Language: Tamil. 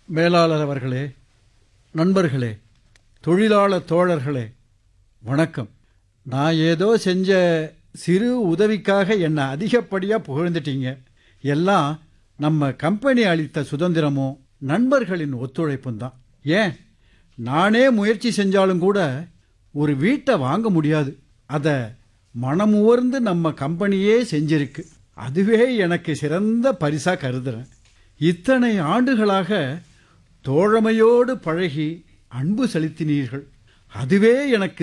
மேலாளர் அவர்களே நண்பர்களே தொழிலாளர் தோழர்களே வணக்கம் நான் ஏதோ செஞ்ச சிறு உதவிக்காக என்னை அதிகப்படியாக புகழ்ந்துட்டீங்க எல்லாம் நம்ம கம்பெனி அளித்த சுதந்திரமும் நண்பர்களின் ஒத்துழைப்பும் தான் ஏன் நானே முயற்சி செஞ்சாலும் கூட ஒரு வீட்டை வாங்க முடியாது அதை மனமுவர்ந்து நம்ம கம்பெனியே செஞ்சிருக்கு அதுவே எனக்கு சிறந்த பரிசா கருதுறேன் இத்தனை ஆண்டுகளாக தோழமையோடு பழகி அன்பு செலுத்தினீர்கள் அதுவே எனக்கு